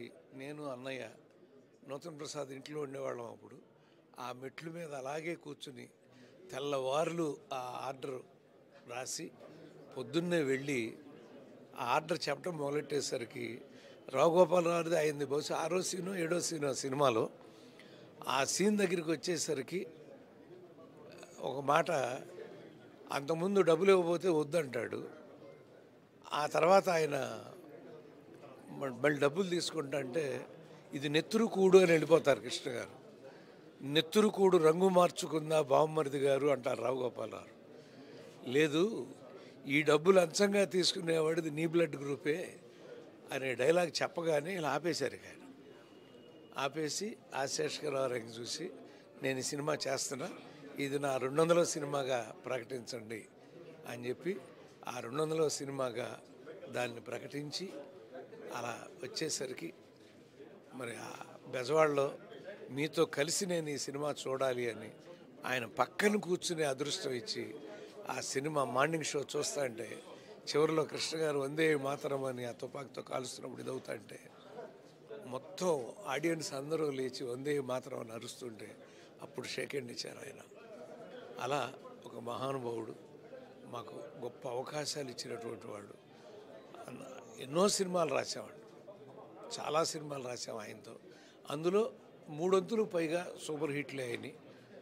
ఒకసారి నేను అన్నయ్య నూతన్ ప్రసాద్ ఇంట్లో ఉండేవాళ్ళం అప్పుడు ఆ మెట్ల మీద అలాగే కూర్చుని తెల్లవారులు ఆ ఆర్డర్ రాసి పొద్దున్నే వెళ్ళి ఆ ఆర్డర్ చెప్పడం మొదలెట్టేసరికి రావుగోపాలరావుది అయింది బహుశా ఆరో సీను ఏడో సీను ఆ సినిమాలో ఆ సీన్ దగ్గరికి వచ్చేసరికి ఒక మాట అంతకుముందు డబ్బులు ఇవ్వకపోతే వద్దంటాడు ఆ తర్వాత ఆయన మ- మళ్ళీ డబ్బులు తీసుకుంటా అంటే ఇది నెత్తురు కూడు అని వెళ్ళిపోతారు కృష్ణ గారు నెత్తురు కూడు రంగు మార్చుకుందా బామ్మరిది గారు అంటారు రావు గోపాలరావు లేదు ఈ డబ్బులు అంచంగా తీసుకునేవాడిది నీ బ్లడ్ గ్రూపే అనే డైలాగ్ చెప్పగానే ఇలా ఆపేశారు ఇక ఆయన ఆపేసి ఆశేషకరావు చూసి నేను ఈ సినిమా చేస్తున్నా ఇది నా రెండు వందల సినిమాగా ప్రకటించండి అని చెప్పి ఆ రెండు వందల సినిమాగా దాన్ని ప్రకటించి అలా వచ్చేసరికి మరి ఆ బెజవాడలో మీతో కలిసి నేను ఈ సినిమా చూడాలి అని ఆయన పక్కన కూర్చునే అదృష్టం ఇచ్చి ఆ సినిమా మార్నింగ్ షో చూస్తా అంటే చివరిలో కృష్ణ గారు వందే మాతరం అని ఆ తుపాకుతో కాలుస్తున్నప్పుడు ఇదవుతా అంటే మొత్తం ఆడియన్స్ అందరూ లేచి వందే మాత్రం అని అరుస్తుంటే అప్పుడు షేక్ హ్యాండ్ ఇచ్చారు ఆయన అలా ఒక మహానుభావుడు మాకు గొప్ప అవకాశాలు ఇచ్చినటువంటి వాడు అన్న ఎన్నో సినిమాలు రాసేవాడు చాలా సినిమాలు రాసాం ఆయనతో అందులో మూడొంతులు పైగా సూపర్ హిట్లు అయినాయి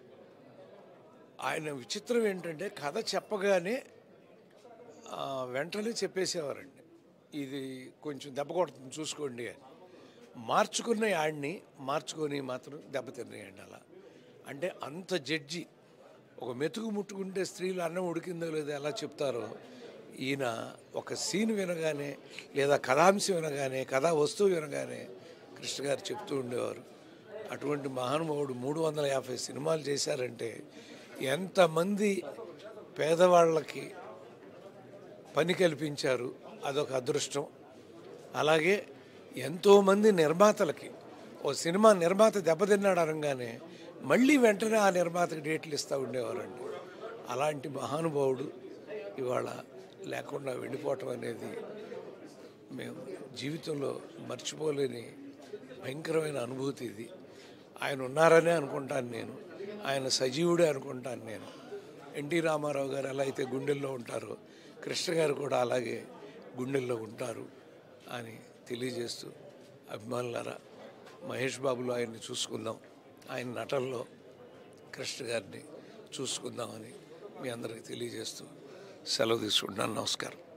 ఆయన విచిత్రం ఏంటంటే కథ చెప్పగానే ఆ, వెంటనే చెప్పేసేవారండి ఇది కొంచెం దెబ్బ కొడుతుంది చూసుకోండి అని మార్చుకున్న యాడ్ని మార్చుకొని మాత్రం దెబ్బతిన్నాయండి అలా అంటే అంత జడ్జి ఒక మెతుకు ముట్టుకుంటే స్త్రీలు అన్నం ఉడికిందో లేదో ఎలా చెప్తారో ఈయన ఒక సీన్ వినగానే లేదా కథాంశం వినగానే కథా వస్తువు వినగానే కృష్ణ గారు చెప్తూ ఉండేవారు అటువంటి మహానుభావుడు మూడు వందల యాభై సినిమాలు చేశారంటే ఎంతమంది పేదవాళ్ళకి పని కల్పించారు అదొక అదృష్టం అలాగే ఎంతోమంది నిర్మాతలకి ఓ సినిమా నిర్మాత దెబ్బతిన్నాడు అనగానే మళ్ళీ వెంటనే ఆ నిర్మాతకి డేట్లు ఇస్తూ ఉండేవారండి అలాంటి మహానుభావుడు ఇవాళ లేకుండా వెళ్ళిపోవటం అనేది మేము జీవితంలో మర్చిపోలేని భయంకరమైన అనుభూతి ఇది ఆయన ఉన్నారనే అనుకుంటాను నేను ఆయన సజీవుడే అనుకుంటాను నేను ఎన్టీ రామారావు గారు ఎలా అయితే గుండెల్లో ఉంటారో కృష్ణ గారు కూడా అలాగే గుండెల్లో ఉంటారు అని తెలియజేస్తూ అభిమానులారా మహేష్ బాబులో ఆయన్ని చూసుకుందాం ఆయన నటనలో కృష్ణ గారిని చూసుకుందామని మీ అందరికీ తెలియజేస్తూ సెలవు తీసుకుంటున్నాను నమస్కారం